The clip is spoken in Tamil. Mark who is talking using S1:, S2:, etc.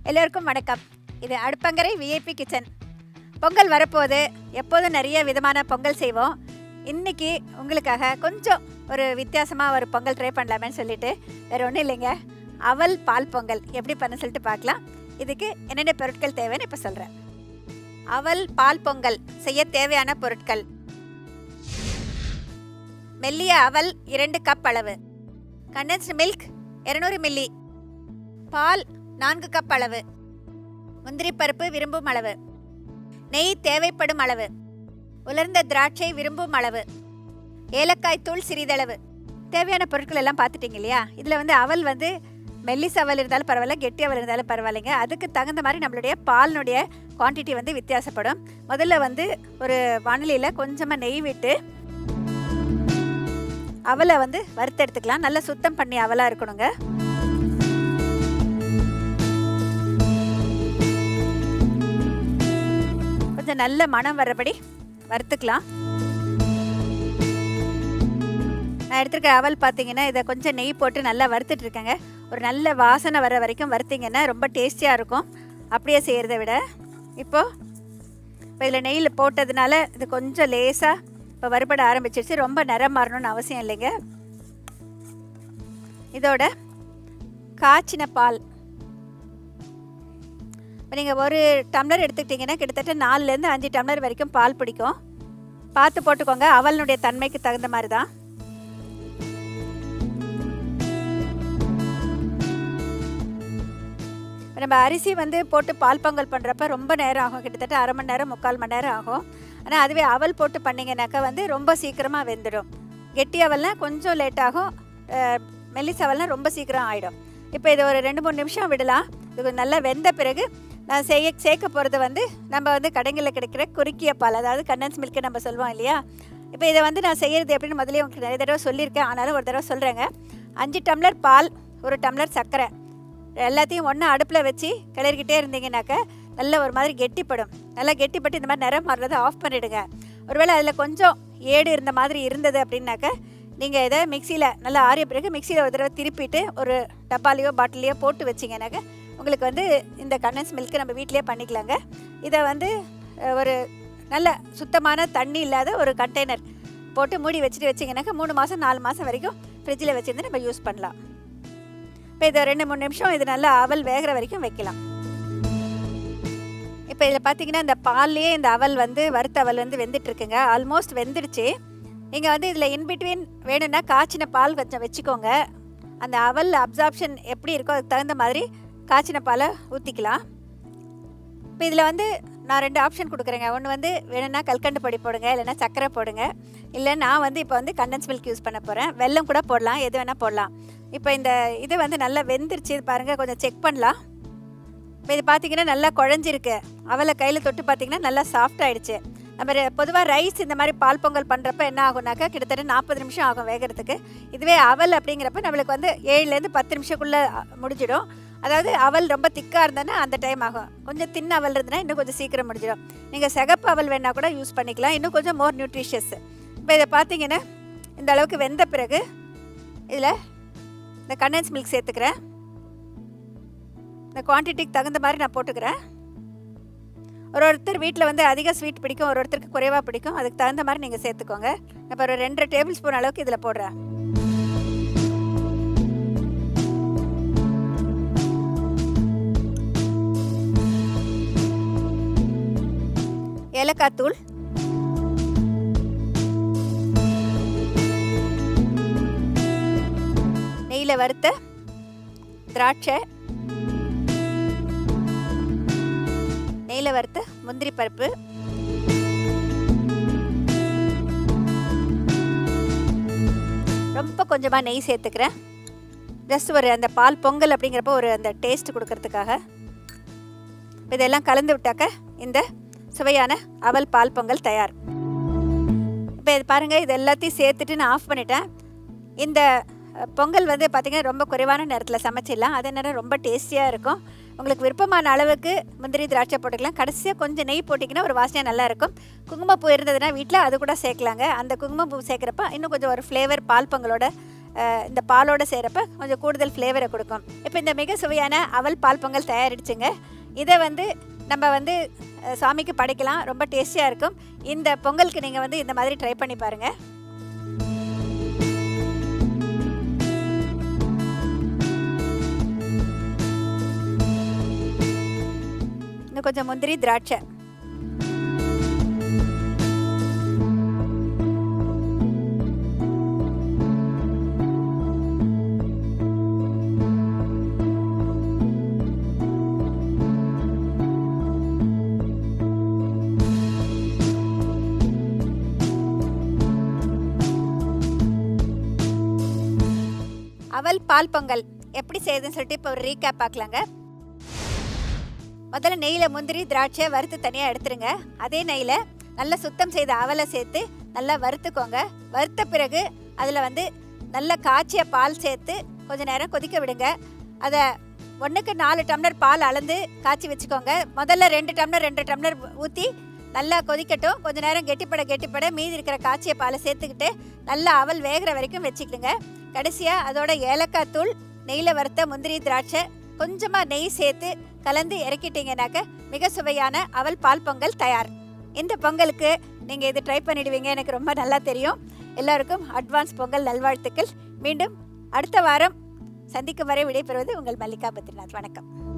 S1: எல்லோருக்கும் வணக்கம் இது அடுப்பங்கரை விஐபி கிச்சன் பொங்கல் வரப்போகுது எப்போதும் நிறைய விதமான பொங்கல் செய்வோம் இன்னைக்கு உங்களுக்காக கொஞ்சம் ஒரு வித்தியாசமாக ஒரு பொங்கல் ட்ரை பண்ணலாமேன்னு சொல்லிட்டு வேறு ஒன்றும் இல்லைங்க அவல் பால் பொங்கல் எப்படி பண்ண சொல்லிட்டு பார்க்கலாம் இதுக்கு என்னென்ன பொருட்கள் தேவைன்னு இப்போ சொல்கிறேன் அவல் பால் பொங்கல் செய்ய தேவையான பொருட்கள் மெல்லிய அவல் இரண்டு கப் அளவு கண்டன்ஸ்டு மில்க் இரநூறு மில்லி பால் நான்கு கப் அளவு முந்திரி பருப்பு விரும்பும் அளவு நெய் தேவைப்படும் அளவு உலர்ந்த திராட்சை விரும்பும் அளவு ஏலக்காய் தூள் சிறிதளவு தேவையான பொருட்கள் எல்லாம் பார்த்துட்டீங்க இல்லையா இதில் வந்து அவல் வந்து மெல்லிஸ் அவல் இருந்தாலும் பரவாயில்ல கெட்டி அவல் இருந்தாலும் பரவாயில்லைங்க அதுக்கு தகுந்த மாதிரி நம்மளுடைய பாலினுடைய குவான்டிட்டி வந்து வித்தியாசப்படும் முதல்ல வந்து ஒரு வானிலையில் கொஞ்சமாக நெய் விட்டு அவலை வந்து வறுத்தெடுத்துக்கலாம் நல்லா சுத்தம் பண்ணி அவலாக இருக்கணுங்க கொஞ்சம் நல்ல மனம் வர்றபடி வறுத்துக்கலாம் நான் எடுத்துருக்க அவல் பார்த்தீங்கன்னா இதை கொஞ்சம் நெய் போட்டு நல்லா வறுத்துட்டு இருக்கேங்க ஒரு நல்ல வாசனை வர வரைக்கும் வறுத்தீங்கன்னா ரொம்ப டேஸ்டியாக இருக்கும் அப்படியே செய்கிறத விட இப்போது இப்போ இதில் நெய்யில் போட்டதுனால இது கொஞ்சம் லேசாக இப்போ வறுபட ஆரம்பிச்சிருச்சு ரொம்ப நிறம் மாறணும்னு அவசியம் இல்லைங்க இதோட காய்ச்சின பால் இப்போ நீங்கள் ஒரு டம்ளர் எடுத்துக்கிட்டிங்கன்னா கிட்டத்தட்ட நாலுலேருந்து அஞ்சு டம்ளர் வரைக்கும் பால் பிடிக்கும் பார்த்து போட்டுக்கோங்க அவலினுடைய தன்மைக்கு தகுந்த மாதிரி தான் இப்போ நம்ம அரிசி வந்து போட்டு பால் பொங்கல் பண்ணுறப்ப ரொம்ப நேரம் ஆகும் கிட்டத்தட்ட அரை மணி நேரம் முக்கால் மணி நேரம் ஆகும் ஆனால் அதுவே அவல் போட்டு பண்ணிங்கனாக்கா வந்து ரொம்ப சீக்கிரமாக வெந்துடும் கெட்டி அவல்னால் கொஞ்சம் லேட் ஆகும் மெல்லிஸ் அவல்னால் ரொம்ப சீக்கிரம் ஆகிடும் இப்போ இது ஒரு ரெண்டு மூணு நிமிஷம் விடலாம் இது நல்லா வெந்த பிறகு நான் செய்ய சேர்க்க போகிறது வந்து நம்ம வந்து கடைகளில் கிடைக்கிற குறுக்கிய பால் அதாவது கண்டன்ஸ் மில்க்கு நம்ம சொல்லுவோம் இல்லையா இப்போ இதை வந்து நான் செய்கிறது எப்படின்னு முதலே உங்களுக்கு நிறைய தடவை சொல்லியிருக்கேன் ஆனாலும் ஒரு தடவை சொல்கிறேங்க அஞ்சு டம்ளர் பால் ஒரு டம்ளர் சர்க்கரை எல்லாத்தையும் ஒன்று அடுப்பில் வச்சு கிளறிக்கிட்டே இருந்தீங்கன்னாக்க நல்ல ஒரு மாதிரி கெட்டிப்படும் நல்லா கெட்டிப்பட்டு இந்த மாதிரி நிறம் மாறுறதை ஆஃப் பண்ணிவிடுங்க ஒருவேளை அதில் கொஞ்சம் ஏடு இருந்த மாதிரி இருந்தது அப்படின்னாக்க நீங்கள் இதை மிக்சியில் நல்லா ஆறிய பிறகு மிக்சியில் ஒரு தடவை திருப்பிட்டு ஒரு டப்பாலையோ பாட்டிலையோ போட்டு வச்சிங்கனாக்க உங்களுக்கு வந்து இந்த கண்டன்ஸ் மில்க்கு நம்ம வீட்டிலே பண்ணிக்கலாங்க இதை வந்து ஒரு நல்ல சுத்தமான தண்ணி இல்லாத ஒரு கண்டெய்னர் போட்டு மூடி வச்சுட்டு வச்சிங்கனாக்கா மூணு மாதம் நாலு மாதம் வரைக்கும் ஃப்ரிட்ஜில் வச்சுருந்து நம்ம யூஸ் பண்ணலாம் இப்போ இதை ரெண்டு மூணு நிமிஷம் இது நல்லா அவல் வேகிற வரைக்கும் வைக்கலாம் இப்போ இதில் பார்த்தீங்கன்னா இந்த பால்லையே இந்த அவல் வந்து வறுத்த அவல் வந்து வெந்துட்டுருக்குங்க ஆல்மோஸ்ட் வெந்துடுச்சு நீங்கள் வந்து இதில் இன்பிட்வீன் வேணும்னா காய்ச்சின பால் கொஞ்சம் வச்சுக்கோங்க அந்த அவல் அப்சார்ப்ஷன் எப்படி இருக்கோ அதுக்கு தகுந்த மாதிரி காய்ச்சின பாலை ஊற்றிக்கலாம் இப்போ இதில் வந்து நான் ரெண்டு ஆப்ஷன் கொடுக்குறேங்க ஒன்று வந்து வேணும்னா கல்கண்டு பொடி போடுங்க இல்லைனா சர்க்கரை போடுங்க இல்லை நான் வந்து இப்போ வந்து கண்டன்ஸ் மில்க் யூஸ் பண்ண போகிறேன் வெல்லம் கூட போடலாம் எது வேணால் போடலாம் இப்போ இந்த இது வந்து நல்லா வெந்துருச்சு பாருங்கள் கொஞ்சம் செக் பண்ணலாம் இப்போ இது பார்த்தீங்கன்னா நல்லா குழஞ்சிருக்கு அவலை கையில் தொட்டு பார்த்தீங்கன்னா நல்லா சாஃப்ட் ஆகிடுச்சு நம்ம பொதுவாக ரைஸ் இந்த மாதிரி பால் பொங்கல் பண்ணுறப்ப என்ன ஆகும்னாக்கா கிட்டத்தட்ட நாற்பது நிமிஷம் ஆகும் வேகிறதுக்கு இதுவே அவல் அப்படிங்கிறப்ப நம்மளுக்கு வந்து ஏழுலேருந்து பத்து நிமிஷக்குள்ளே முடிஞ்சிடும் அதாவது அவல் ரொம்ப திக்காக இருந்ததுன்னா அந்த டைம் ஆகும் கொஞ்சம் தின் அவல் இருந்ததுன்னா இன்னும் கொஞ்சம் சீக்கிரம் முடிஞ்சிடும் நீங்கள் சிகப்பு அவல் வேணால் கூட யூஸ் பண்ணிக்கலாம் இன்னும் கொஞ்சம் மோர் நியூட்ரிஷியஸ் இப்போ இதை பார்த்தீங்கன்னா இந்த அளவுக்கு வெந்த பிறகு இதில் இந்த கண்டன்ஸ் மில்க் சேர்த்துக்கிறேன் இந்த குவான்டிட்டிக்கு தகுந்த மாதிரி நான் போட்டுக்கிறேன் ஒரு ஒருத்தர் வீட்டில் வந்து அதிக ஸ்வீட் பிடிக்கும் ஒரு ஒருத்தருக்கு குறைவாக பிடிக்கும் அதுக்கு தகுந்த மாதிரி நீங்கள் சேர்த்துக்கோங்க இப்போ ஒரு ரெண்டரை டேபிள் ஸ்பூன் அளவுக்கு இதில் போடுறேன் ஏலக்காய் தூள் நெய்யில் வறுத்த திராட்சை நெய்யில் வறுத்த முந்திரி பருப்பு ரொம்ப கொஞ்சமாக நெய் சேர்த்துக்கிறேன் ஜஸ்ட் ஒரு அந்த பால் பொங்கல் அப்படிங்கிறப்போ ஒரு அந்த டேஸ்ட் கொடுக்கறதுக்காக இதெல்லாம் கலந்து விட்டாக்க இந்த சுவையான அவல் பால் பொங்கல் தயார் இப்போ இது பாருங்கள் இது எல்லாத்தையும் சேர்த்துட்டு நான் ஆஃப் பண்ணிட்டேன் இந்த பொங்கல் வந்து பார்த்திங்கன்னா ரொம்ப குறைவான நேரத்தில் சமைச்சிடலாம் அதே நேரம் ரொம்ப டேஸ்டியாக இருக்கும் உங்களுக்கு விருப்பமான அளவுக்கு முந்திரி திராட்சை போட்டுக்கலாம் கடைசியாக கொஞ்சம் நெய் போட்டிங்கன்னா ஒரு வாசனையாக நல்லாயிருக்கும் குங்குமப்பூ இருந்ததுன்னா வீட்டில் அது கூட சேர்க்கலாங்க அந்த குங்குமப்பூ சேர்க்குறப்ப இன்னும் கொஞ்சம் ஒரு ஃப்ளேவர் பால் பொங்கலோட அஹ், இந்த பாலோட செய்கிறப்ப கொஞ்சம் கூடுதல் ஃப்ளேவரை கொடுக்கும் இப்போ இந்த மிக சுவையான அவல் பால் பொங்கல் தயாரிடுச்சுங்க இதை வந்து நம்ம வந்து அஹ், சாமிக்கு படைக்கலாம் ரொம்ப டேஸ்டியாக இருக்கும் இந்த பொங்கலுக்கு நீங்கள் வந்து இந்த மாதிரி ட்ரை பண்ணி பாருங்கள் இன்னும் கொஞ்சம் முந்திரி திராட்சை அவல் பால் பொங்கல் எப்படி செய்யுதுன்னு சொல்லிட்டு இப்போ ஒரு ரீகேப் பார்க்கலாங்க முதல்ல நெய்யில் முந்திரி திராட்சை வறுத்து தனியாக எடுத்துருங்க அதே நெய்யில் நல்லா சுத்தம் செய்த அவலை சேர்த்து நல்லா வறுத்துக்கோங்க வறுத்த பிறகு அதில் வந்து நல்ல காய்ச்சிய பால் சேர்த்து கொஞ்ச நேரம் கொதிக்க விடுங்க அதை ஒன்றுக்கு நாலு டம்ளர் பால் அளந்து காய்ச்சி வச்சுக்கோங்க முதல்ல ரெண்டு டம்ளர் ரெண்டு டம்ளர் ஊற்றி நல்லா கொதிக்கட்டும் கொஞ்ச நேரம் கெட்டிப்பட கெட்டிப்பட மீதி இருக்கிற காய்ச்சிய பாலை சேர்த்துக்கிட்டு நல்லா அவல் வேகிற வரைக்கும் வச்சுக்கிடுங்க கடைசியாக அதோட ஏலக்காய் தூள் நெய்யில் வறுத்த முந்திரி திராட்சை கொஞ்சமாக நெய் சேர்த்து கலந்து இறக்கிட்டீங்கனாக்க மிக சுவையான அவல் பால் பொங்கல் தயார் இந்த பொங்கலுக்கு நீங்கள் இது ட்ரை பண்ணிடுவீங்க எனக்கு ரொம்ப நல்லா தெரியும் எல்லாருக்கும் அட்வான்ஸ் பொங்கல் நல்வாழ்த்துக்கள் மீண்டும் அடுத்த வாரம் சந்திக்கும் வரை விடைபெறுவது உங்கள் மல்லிகா பத்ரிநாத் வணக்கம்